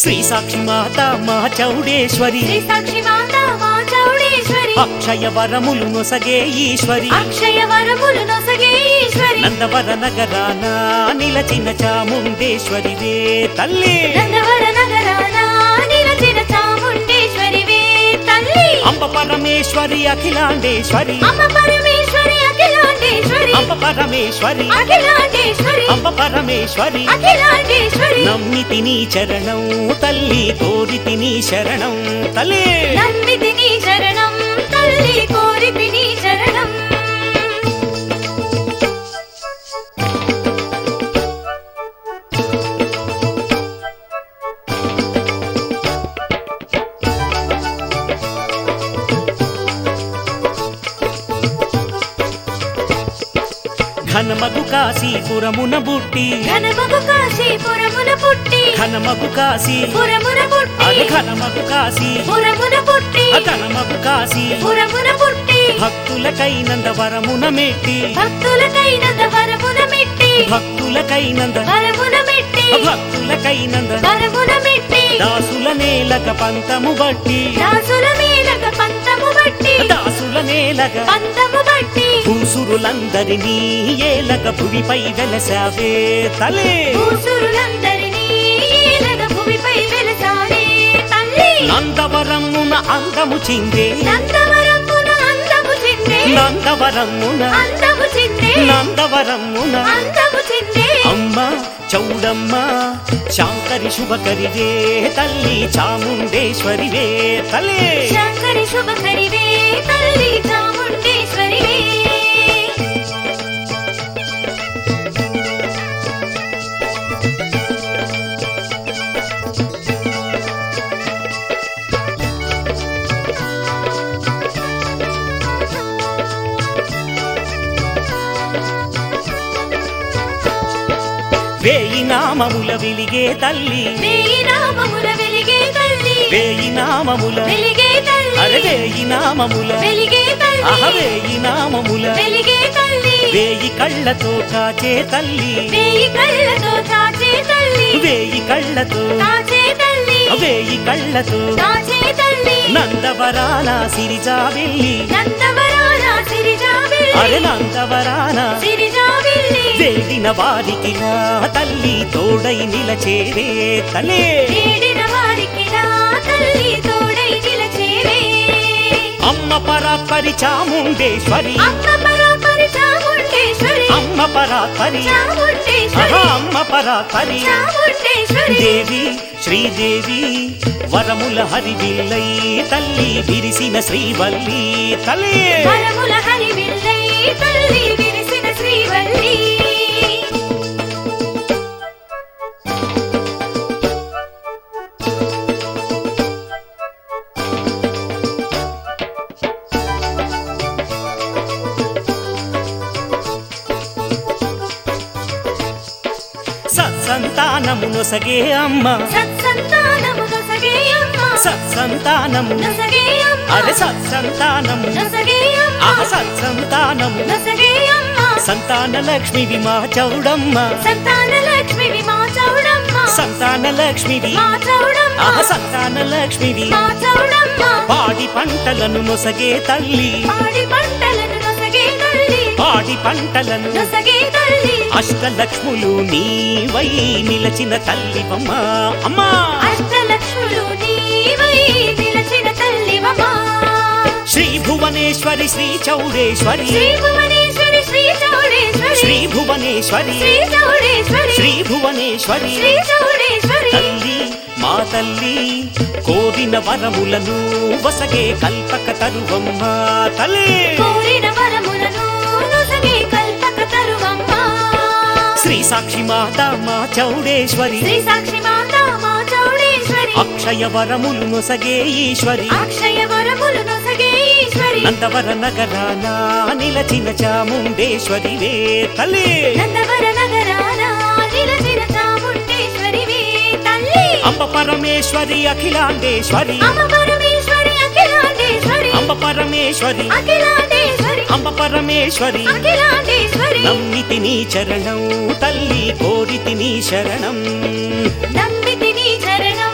శ్రీ సాక్షి మాత మా చౌడేశ్వరి శ్రీ సాక్షి మాత మా చౌడేశ్వరి అక్షయ వరములు నొసగే ఈశ్వరి అక్షయ వరములు నొసగే ఈశ్వరి నందవర నగరాన నిలచిన చాముండేశ్వరి వే తల్లి నందవర నగరాన నిలచిన చాముండేశ్వరివే తల్లి అంబ పరమేశ్వరి అఖిలాండేశ్వరి అమ్మ పరమేశ్వరి అఖిలాండేశ్వరి అంబ పరమేశ్వరి అఖిలాండేశ్వరి అంబ పరమేశ్వరి అఖిలాండేశ్వరి నమ్మితి నీ చరణం తల్లి కోరితి నీ శరణం తల్లి నమ్మితి నీ శరణం తల్లి కోరితి నీ శరణం ఘనమగు కాశీపురమున బుట్టి ఘనమగు కాశీపురమున పుట్టి ఘనమగు కాశీ పురమున పుట్టి అది ఘనమగు కాశీ పురమున పుట్టి ఘనమగు కాశీ పురమున పుట్టి భక్తులకైనంద వరమున మెట్టి భక్తులకైనంద వరమున మెట్టి భక్తులకైనంద వరమున మెట్టి భక్తులకైనంద వరమున మెట్టి దాసుల నేలక పంతము బట్టి దాసుల మీదక పంతము బట్టి దాసుల నేలక పంతము బట్టి భూసురులందరినీ ఏలక భువిపై వెలసావే తలే భూసురులందరినీ ఏలగ భూమిపై వెలసావే తల్లి నందవరమున అందము చిందే నందవరమున అందము చిందే నందవరమున అందము చిందే నందవరమున అందము చిందే అమ్మ చౌడమ్మ శాంకరి శుభకరివే తల్లి చాముండేశ్వరివే తలే శంకరి శుభకరివే తల్లి చాముండేశ్వరివే వేయి నామముల వెలిగే తల్లి వేయి నామముల వెలిగే తల్లి వేయి నామముల వెలిగే అరే తల్లి వేయి నామముల వెలిగే అహ తల్లి వేయి నామముల వెలిగే తల్లి వేయి కళ్ళతో కాచే తల్లి వేయి కళ్ళతో చాచే తల్లి వేయి కళ్ళతో చాచే తల్లి వేయి కళ్ళతో చాచే తల్లి నందవరాన సిరిజాబిల్లి నందవరాల సిరిజాబిల్లి అరే నందవరాన సిరిజాబిల్లి వేడిన వారికి నా తల్లి తోడై నిలచేవే తలే వేడిన వారికి నా తల్లి తోడై నిలచేవే అమ్మ పరాత్పరి చాముండేశ్వరి అమ్మ పరాపరి చాముండేశ్వరి అమ్మ పరాత్పరి చాముండేశ్వరి అహ అమ్మ పరాత్పరి చాముండేశ్వరి దేవి శ్రీదేవి వరముల హరివిల్లై తల్లి విరిసిన శ్రీవల్లి తల్లి వరముల హరివిల్లై తల్లి విరిసిన శ్రీవల్లి సత్సంతానము నొసగే అమ్మ సత్సంతానము నొసగే అమ్మ సత్సంతానము నొసగే అమ్మ అరే సత్సంతానము నొసగే ఆహ అమ్మ సత్సంతానము నొసగే అమ్మ సంతాన లక్ష్మివి మా చౌడమ్మ సంతాన లక్ష్మివి మా చౌడమ్మ సంతాన లక్ష్మివి మా చౌడమ్మ ఆహ సంతాన లక్ష్మివి మా చౌడమ్మ పాడి పంటలను నొసగే తల్లి పాడి పంటలను నొసగే తల్లి పాడి పంటలను నొసగే తల్లి అష్టలక్ష్ములు నీవై నిలచిన తల్లివమ్మ అమ్మా అష్టలక్ష్ములు నీవై నిలచిన తల్లివమా శ్రీ భువనేశ్వరి శ్రీ చౌడేశ్వరి శ్రీ భువనేశ్వరి శ్రీ చౌడేశ్వరి శ్రీ భువనేశ్వరి శ్రీ చౌడేశ్వరి శ్రీ భువనేశ్వరి శ్రీ చౌడేశ్వరి తల్లి మా తల్లి కోరిన వరములను వసగే కల్పక తరువమ్మ తల్లి కోరిన వరములను నొసగే కల్పక తరువమ్మ శ్రీ సాక్షి మాత మా చౌడేశ్వరి శ్రీ సాక్షి మాత మా చౌడేశ్వరి అక్షయ వరములు నొసగే ఈశ్వరి అక్షయ వరములు నొసగే ఈశ్వరి నందవర నగరాన నిలచిన చాముండేశ్వరి వే తల్లి నందవర నగరాన నిలచిన చాముండేశ్వరివే తల్లి అంబ పరమేశ్వరి అఖిలాండేశ్వరి అమ్మ పరమేశ్వరి అఖిలాండేశ్వరి అంబ పరమేశ్వరి అఖిలాండేశ్వరి అంబ పరమేశ్వరి అఖిలాండేశ్వరి నమ్మితి నీ చరణం తల్లి కోరితి నీ శరణం నమ్మితి నీ చరణం